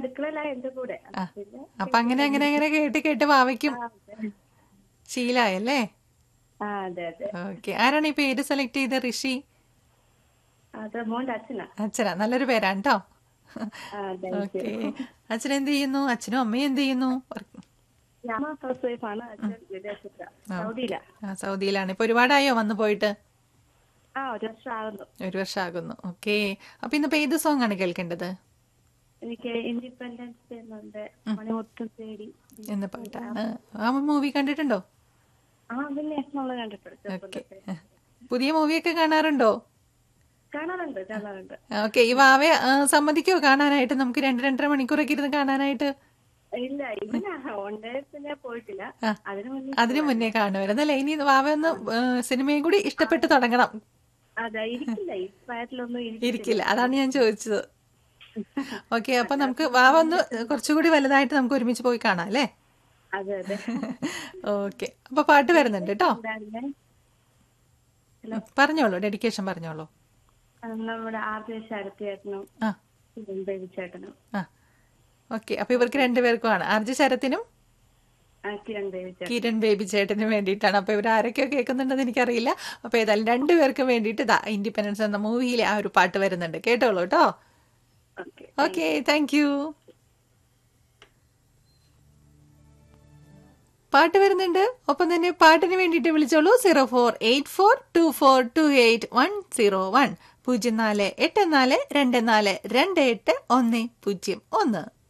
അടുക്കളയില എന്റെ കൂടെ ആ. പിന്നെ അപ്പൊ അങ്ങനെ അങ്ങനെ അങ്ങനെ കേട്ട് കേട്ട് വാവയ്ക്കും ആ, അതെ. ശീലായല്ലേ ആ അതെ അതെ ഓക്കെ ആരാണ് ഈ പേര് സെലക്ട് ചെയ്ത ഋഷി അത് മോന്റെ അച്ഛനാ അച്ഛനാ നല്ലൊരു പേരാണ് കേട്ടോ ആ അതെ ഓക്കെ അച്ഛൻ എന്ത് ചെയ്യുന്നു അച്ഛനും അമ്മയും എന്ത് ചെയ്യുന്നു ഞാൻ ഹൗസ് വൈഫാണ് അച്ഛൻ വിദേശത്ത സൗദിയില ആ, സൗദിയിലാണ് ഇപ്പൊ ഒരുപാടായോ വന്നു പോയിട്ട് ആ ഒരു വർഷം ആകുന്നു ഒരു വർഷമാകുന്നു ഓക്കെ അപ്പൊ ഇന്നിപ്പോ ഏത് സോങ് ആണ് കേൾക്കേണ്ടത് എനിക്ക് ഇൻഡിപെൻഡൻസ് ഡേ എന്നുണ്ട് മണിമുത്തും തേടി എന്ന പാട്ടാണ് ആ മൂവി കണ്ടിട്ടുണ്ടോ ആ പിന്നെ നമ്മള് കണ്ടിട്ടുണ്ട് ചെറുപ്പം ഓക്കെ തൊട്ടേ. പുതിയ മൂവിയൊക്കെ കാണാറുണ്ടോ കാണാറുണ്ട് കാണാറുണ്ട് ഓക്കെ ഈ വാവെ ആ, സമ്മതിക്കോ കാണാനായിട്ട് നമുക്ക് രണ്ട് രണ്ടര മണിക്കൂറൊക്കെ ഇരുന്ന് കാണാനായിട്ട് ഇല്ല ഇല്ല വൺ ഡേ പിന്നെ പോയിട്ടില്ല ആ. അതിനു മുന്നേ അതിനു മുന്നേ കാണുമായിരുന്നു അല്ലേ ഇനി വാവ ഒന്ന് ആ, സിനിമയും കൂടി ഇഷ്ടപ്പെട്ട് തുടങ്ങണം അതെ ഇരിക്കില്ല ഈ പ്രായത്തിലൊന്നും ഇരിക്കില്ല ഇരിക്കില്ല അതാണ് ഞാൻ ചോദിച്ചത് ഓക്കെ അപ്പൊ നമുക്ക് വാവ ഒന്ന് കുറച്ചുകൂടി വലുതായിട്ട് നമുക്ക് ഒരുമിച്ച് പോയി കാണാം അല്ലേ അതെ അതെ ഓക്കെ അപ്പൊ പാട്ട് വരുന്നുണ്ട് കേട്ടോ ഉണ്ടായിരുന്നേ പറഞ്ഞോളൂ ഡെഡിക്കേഷൻ പറഞ്ഞോളൂ അത് നമ്മുടെ ആർജെ ശരത്തിയേട്ടനും ആ ബേബി ചേട്ടനും ആ ഓക്കെ അപ്പൊ ഇവർക്ക് രണ്ടുപേർക്കുമാണ് ആർജി ശരത്തിനും ആ, കിരൺ ബേബി ചേട്ടൻ കിരൺ ബേബി ചേട്ടനും വേണ്ടിയിട്ടാണ് അപ്പൊ ഇവർ ആരൊക്കെയോ കേൾക്കുന്നുണ്ടെന്ന് എനിക്കറിയില്ല അപ്പൊ ഏതായാലും രണ്ടുപേർക്കും വേണ്ടിയിട്ട് ദാ ഇൻഡിപെൻഡൻസ് എന്ന മൂവിയിലെ ആ ഒരു പാട്ട് വരുന്നുണ്ട് കേട്ടോളൂ കേട്ടോ ഓക്കെ ഓക്കെ താങ്ക് യു പാട്ട് വരുന്നുണ്ട് ഒപ്പം തന്നെ പാട്ടിന് വേണ്ടിയിട്ട് വിളിച്ചോളൂ zero four eight four two four two eight one zero one പൂജ്യം നാല് എട്ട് നാല് രണ്ട് നാല് രണ്ട് എട്ട് ഒന്ന് പൂജ്യം ഒന്ന്